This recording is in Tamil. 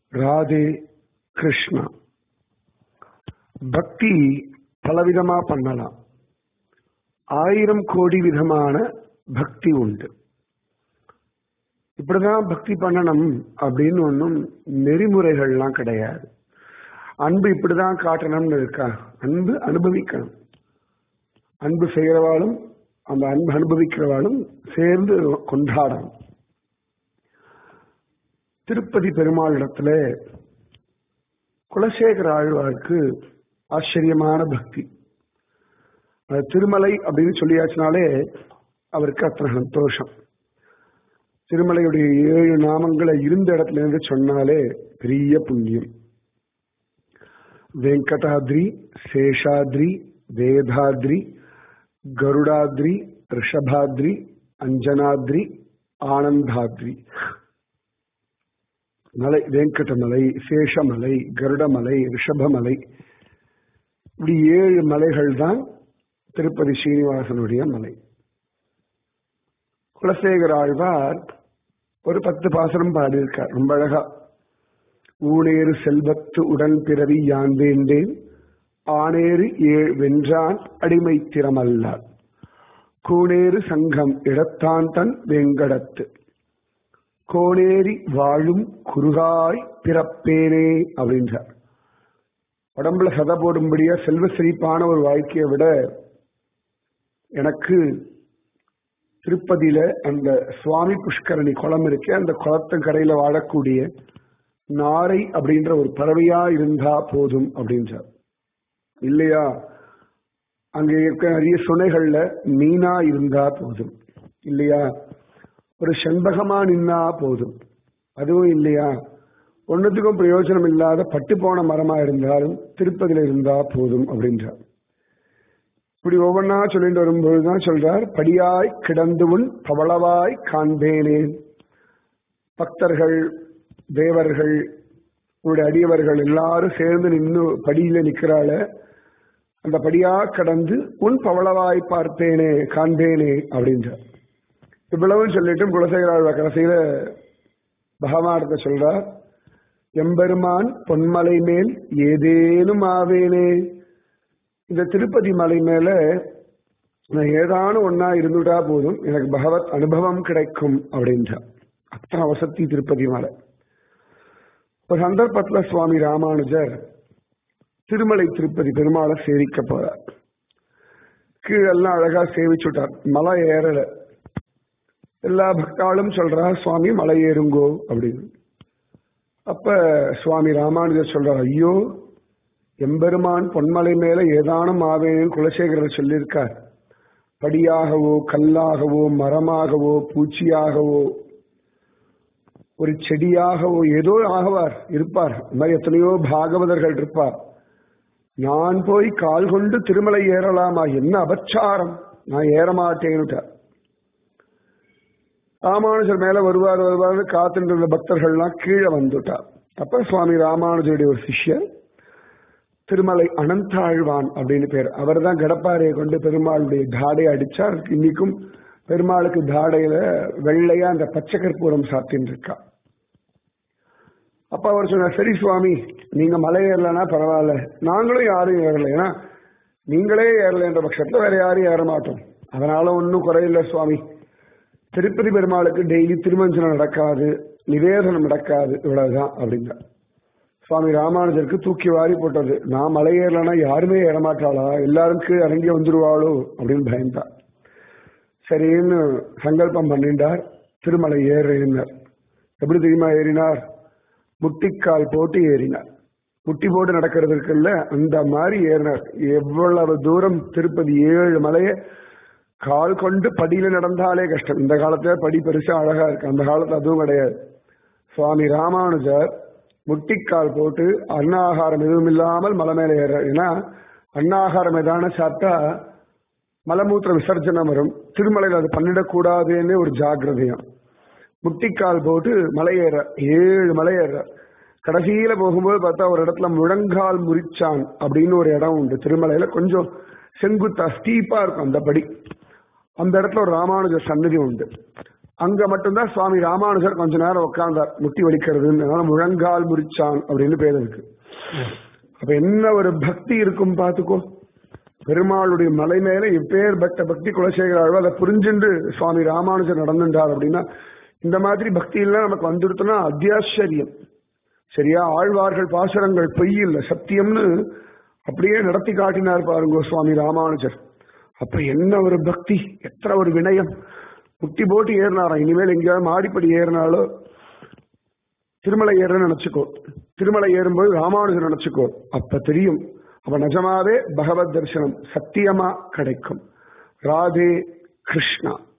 ராதே கிருஷ்ணா பக்தி பலவிதமா பண்ணலாம் ஆயிரம் கோடி விதமான பக்தி உண்டு இப்படிதான் பக்தி பண்ணணும் அப்படின்னு ஒன்றும் நெறிமுறைகள்லாம் கிடையாது அன்பு இப்படிதான் காட்டணும்னு இருக்கா அன்பு அனுபவிக்கணும் அன்பு செய்கிறவாளும் அந்த அன்பு அனுபவிக்கிறவாளும் சேர்ந்து கொண்டாடணும் திருப்பதி பெருமாளிடத்துல குலசேகர ஆழ்வாருக்கு ஆச்சரியமான பக்தி அது திருமலை அப்படின்னு சொல்லியாச்சுனாலே அவருக்கு அத்தனை சந்தோஷம் திருமலையுடைய ஏழு நாமங்களை இருந்த இடத்துல இருந்து சொன்னாலே பெரிய புண்ணியம் வெங்கடாத்ரி சேஷாத்ரி வேதாத்ரி கருடாத்ரி ரிஷபாத்ரி அஞ்சனாத்ரி ஆனந்தாத்ரி மலை வெங்கடமலை சேஷமலை கருடமலை ரிஷபமலை இப்படி ஏழு மலைகள் தான் திருப்பதி ஸ்ரீனிவாசனுடைய மலை குலசேகர ஆழ்வார் ஒரு பத்து பாசனம் பாடியிருக்கார் ரொம்ப அழகா ஊனேறு செல்வத்து உடன் பிறவி யான் வேண்டேன் ஆனேறு ஏழ் வென்றான் அடிமை திறமல்லார் கூனேறு சங்கம் இடத்தான் தன் வெங்கடத்து கோனேரி வாழும் குறுகாய் பிறப்பேனே அப்படின்றார் உடம்புல சத போடும்படியா செல்வ செழிப்பான ஒரு வாழ்க்கையை விட எனக்கு திருப்பதியில அந்த சுவாமி புஷ்கரணி குளம் இருக்கே அந்த குளத்தின் கரையில வாழக்கூடிய நாரை அப்படின்ற ஒரு பறவையா இருந்தா போதும் அப்படின்றார் இல்லையா அங்க இருக்க நிறைய சுனைகள்ல மீனா இருந்தா போதும் இல்லையா ஒரு செண்பகமா நின்னா போதும் அதுவும் இல்லையா ஒன்னுத்துக்கும் பிரயோஜனம் இல்லாத பட்டு போன மரமா இருந்தாலும் திருப்பதியில இருந்தா போதும் அப்படின்றார் இப்படி ஒவ்வொன்னா சொல்லிட்டு வரும்போதுதான் சொல்றார் படியாய் கிடந்து உன் பவளவாய் காண்பேனேன் பக்தர்கள் தேவர்கள் உன்னுடைய அடியவர்கள் எல்லாரும் சேர்ந்து நின்று படியில நிக்கிறாள அந்த படியா கடந்து உன் பவளவாய் பார்ப்பேனே காண்பேனே அப்படின்றார் இவ்வளவும் சொல்லிட்டு குலசேகர கடைசியில பகவானத்தை சொல்றார் எம்பெருமான் பொன்மலை மேல் ஏதேனும் ஆவேனே இந்த திருப்பதி மலை மேல நான் ஏதானும் ஒன்னா இருந்துட்டா போதும் எனக்கு பகவத் அனுபவம் கிடைக்கும் அப்படின்றா அத்தனை வசதி திருப்பதி மலை ஒரு சந்தர்ப்பத்துல சுவாமி ராமானுஜர் திருமலை திருப்பதி பெருமாளை சேவிக்க போறார் கீழெல்லாம் அழகா சேவிச்சுட்டார் மலை ஏறல எல்லா பக்தாளும் சொல்றா சுவாமி மலை ஏறுங்கோ அப்படின்னு அப்ப சுவாமி ராமானுஜர் சொல்றார் ஐயோ எம்பெருமான் பொன்மலை மேல ஏதானும் ஆவேன்னு குலசேகரர் சொல்லியிருக்கார் படியாகவோ கல்லாகவோ மரமாகவோ பூச்சியாகவோ ஒரு செடியாகவோ ஏதோ ஆகவார் இருப்பார் இந்த மாதிரி எத்தனையோ பாகவதர்கள் இருப்பார் நான் போய் கால் கொண்டு திருமலை ஏறலாமா என்ன அபச்சாரம் நான் ஏறமாட்டேன்னுட்டார் ராமானுஜர் மேல வருவார் வருவார் காத்துட்டு இருந்த பக்தர்கள்லாம் கீழே வந்துட்டார் அப்ப சுவாமி ராமானுஜருடைய ஒரு சிஷ்யர் திருமலை அனந்தாழ்வான் அப்படின்னு பேர் அவர் தான் கடப்பாறையை கொண்டு பெருமாளுடைய தாடையை அடிச்சார் இன்னைக்கும் பெருமாளுக்கு தாடையில வெள்ளையா அந்த பச்சை கற்பூரம் சாத்தின்னு இருக்கா அப்ப அவர் சொன்னார் சரி சுவாமி நீங்க மலை ஏறலன்னா பரவாயில்ல நாங்களும் யாரும் ஏறல ஏன்னா நீங்களே ஏறலைன்ற பட்சத்துல வேற யாரும் ஏற மாட்டோம் அதனால ஒன்றும் குறையில்லை சுவாமி திருப்பதி பெருமாளுக்கு டெய்லி திருமஞ்சனம் நடக்காது நிவேதனம் நடக்காது இவ்வளவுதான் அப்படிங்க சுவாமி ராமானுஜருக்கு தூக்கி வாரி போட்டது நான் மலை ஏறலன்னா யாருமே ஏறமாட்டாளா எல்லாரும் கீழே இறங்கி வந்துருவாளோ அப்படின்னு பயந்தா சரின்னு சங்கல்பம் பண்ணிட்டார் திருமலை ஏறினார் எப்படி தெரியுமா ஏறினார் முட்டிக்கால் போட்டு ஏறினார் முட்டி போட்டு நடக்கிறது இருக்குல்ல அந்த மாதிரி ஏறினார் எவ்வளவு தூரம் திருப்பதி ஏழு மலையை கால் கொண்டு படியில நடந்தாலே கஷ்டம் இந்த காலத்துல படி பெருசா அழகா இருக்கு அந்த காலத்துல அதுவும் கிடையாது சுவாமி ராமானுஜர் முட்டிக்கால் போட்டு அன்னாகாரம் எதுவும் இல்லாமல் மலை மேல ஏற ஏன்னா அன்னாகாரம் எதான சாப்பிட்டா மலமூத்திர விசர்ஜனம் வரும் திருமலையில் அது பண்ணிடக்கூடாதுன்னு ஒரு ஜாகிரதையம் முட்டிக்கால் போட்டு மலை ஏற ஏழு மலை ஏற கடைசியில போகும்போது பார்த்தா ஒரு இடத்துல முழங்கால் முறிச்சான் அப்படின்னு ஒரு இடம் உண்டு திருமலையில கொஞ்சம் செங்குத்தா ஸ்டீப்பா இருக்கும் அந்த படி அந்த இடத்துல ஒரு ராமானுஜ சன்னதி உண்டு அங்க மட்டும்தான் சுவாமி ராமானுஜர் கொஞ்ச நேரம் உட்கார்ந்தார் முட்டி வலிக்கிறதுன்னு அதனால முழங்கால் முறிச்சான் அப்படின்னு பேர் இருக்கு அப்ப என்ன ஒரு பக்தி இருக்கும் பார்த்துக்கோ பெருமாளுடைய மலை மேல இப்பேற்பட்ட பக்தி குலசேகர ஆழ்வா அதை புரிஞ்சுண்டு சுவாமி ராமானுஜர் நடந்துட்டார் அப்படின்னா இந்த மாதிரி பக்தி எல்லாம் நமக்கு வந்துடுத்துனா அத்தியாச்சரியம் சரியா ஆழ்வார்கள் பாசுரங்கள் பொய் இல்லை சத்தியம்னு அப்படியே நடத்தி காட்டினார் பாருங்க சுவாமி ராமானுஜர் அப்ப என்ன ஒரு பக்தி எத்தனை ஒரு வினயம் முட்டி போட்டு ஏறினாராம் இனிமேல் எங்கேயாவது மாடிப்படி ஏறினாலோ திருமலை ஏறுன்னு நினைச்சுக்கோ திருமலை ஏறும்போது ராமானுஜர் நினைச்சுக்கோ அப்ப தெரியும் அப்ப நிஜமாவே பகவத் தரிசனம் சத்தியமா கிடைக்கும் ராதே கிருஷ்ணா